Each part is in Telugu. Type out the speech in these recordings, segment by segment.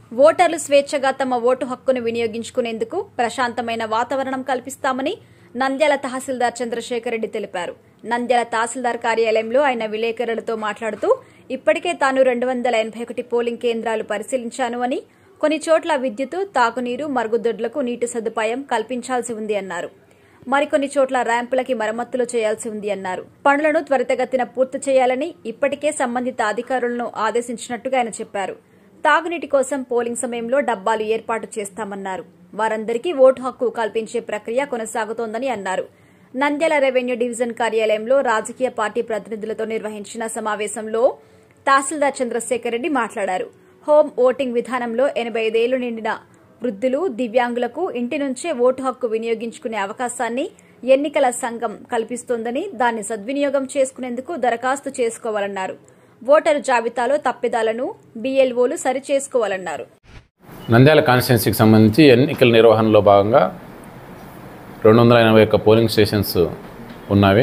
ఓటర్లు స్వేచ్ఛగా తమ ఓటు హక్కును వినియోగించుకునేందుకు ప్రశాంతమైన వాతావరణం కల్పిస్తామని నంద్యాల తహసీల్దార్ చంద్రశేఖర్ రెడ్డి తెలిపారు నంద్యాల తహసీల్దార్ కార్యాలయంలో ఆయన విలేకరులతో మాట్లాడుతూ ఇప్పటికే తాను రెండు వందల ఎనభై ఒకటి పోలింగ్ కేంద్రాలు పరిశీలించాను అని కొన్ని చోట్ల విద్యుత్ తాగునీరు మరుగుదొడ్లకు నీటి సదుపాయం కల్పించాల్సి ఉంది అన్నారు మరికొన్ని చోట్ల ర్యాంపులకి మరమ్మతులు చేయాల్సి ఉంది అన్నారు పనులను త్వరితగతిన పూర్తి చేయాలని ఇప్పటికే సంబంధిత అధికారులను ఆదేశించినట్టుగా ఆయన చెప్పారు తాగునీటి కోసం పోలింగ్ సమయంలో డబ్బాలు ఏర్పాటు చేస్తామన్నారు వారందరికీ ఓటు హక్కు కల్పించే ప్రక్రియ కొనసాగుతోందని అన్నారు నంద్యాల రెవెన్యూ డివిజన్ కార్యాలయంలో రాజకీయ పార్టీ ప్రతినిధులతో నిర్వహించిన సమావేశంలో తహసీల్దార్ చంద్రశేఖర్ రెడ్డి మాట్లాడారు హోం ఓటింగ్ విధానంలో ఎనబై ఐదేళ్లు నిండిన వృద్ధులు దివ్యాంగులకు ఇంటి నుంచే ఓటు హక్కు వినియోగించుకునే అవకాశాన్ని ఎన్నికల సంఘం కల్పిస్తోందని దాన్ని సద్వినియోగం చేసుకునేందుకు దరఖాస్తు చేసుకోవాలన్నారు ఓటరు జాబితాలో తప్పిదాలను బీఎల్ఓలు సరిచేసుకోవాలన్నారు నంద్యాల కాన్స్టిట్యున్సీకి సంబంధించి ఎన్నికల నిర్వహణలో భాగంగా రెండు వందల ఎనభై ఒక్క పోలింగ్ స్టేషన్స్ ఉన్నవి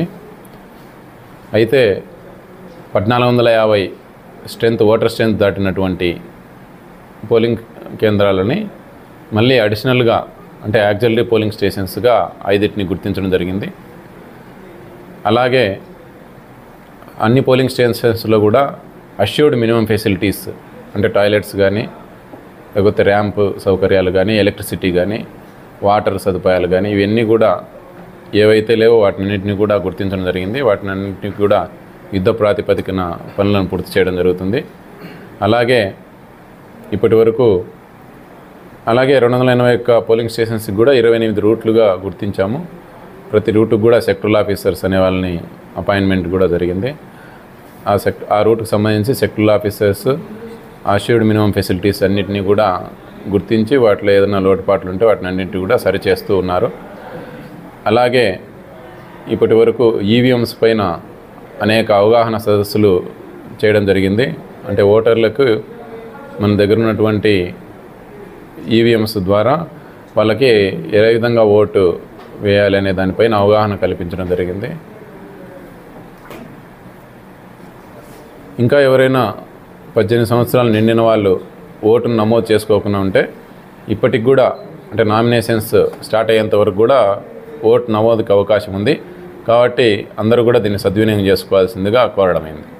అయితే పద్నాలుగు వందల యాభై స్ట్రెంత్ ఓటర్ స్ట్రెంత్ దాటినటువంటి పోలింగ్ కేంద్రాలని మళ్ళీ అడిషనల్గా అంటే యాక్చువల్లీ పోలింగ్ స్టేషన్స్గా ఐదింటిని గుర్తించడం జరిగింది అలాగే అన్ని పోలింగ్ స్టేషన్స్లో కూడా అష్యూర్డ్ మినిమం ఫెసిలిటీస్ అంటే టాయిలెట్స్ కానీ లేకపోతే ర్యాంప్ సౌకర్యాలు కానీ ఎలక్ట్రిసిటీ కానీ వాటర్ సదుపాయాలు కానీ ఇవన్నీ కూడా ఏవైతే లేవో వాటినన్నింటినీ కూడా గుర్తించడం జరిగింది వాటినన్నింటినీ కూడా యుద్ధ ప్రాతిపదికన పనులను పూర్తి చేయడం జరుగుతుంది అలాగే ఇప్పటి వరకు అలాగే రెండు వందల ఎనభై ఒక్క పోలింగ్ స్టేషన్స్కి కూడా ఇరవై ఎనిమిది రూట్లుగా గుర్తించాము ప్రతి రూట్కి కూడా సెక్టరల్ ఆఫీసర్స్ అనే వాళ్ళని అపాయింట్మెంట్ కూడా జరిగింది ఆ సెక్ ఆ రూట్కి సంబంధించి sectoral officers assured minimum facilities అన్నిటినీ కూడా గుర్తించి వాటిలో ఏదైనా లోటుపాట్లు ఉంటే వాటిని అన్నింటినీ కూడా సరిచేస్తూ ఉన్నారు అలాగే ఇప్పటి వరకు ఈవీఎంస్ పైన అనేక అవగాహన సదస్సులు చేయడం జరిగింది అంటే ఓటర్లకు మన దగ్గర ఉన్నటువంటి ఈవీఎంస్ ద్వారా వాళ్ళకి ఏ విధంగా ఓటు వేయాలి అనే దానిపైన అవగాహన కల్పించడం జరిగింది ఇంకా ఎవరైనా పద్దెనిమిది సంవత్సరాలు నిండిన వాళ్ళు ఓటును నమోదు చేసుకోకుండా ఉంటే ఇప్పటికి కూడా అంటే నామినేషన్స్ స్టార్ట్ అయ్యేంత వరకు కూడా ఓటు నమోదుకి అవకాశం ఉంది కాబట్టి అందరూ కూడా దీన్ని సద్వినియోగం చేసుకోవాల్సిందిగా కోరడమైంది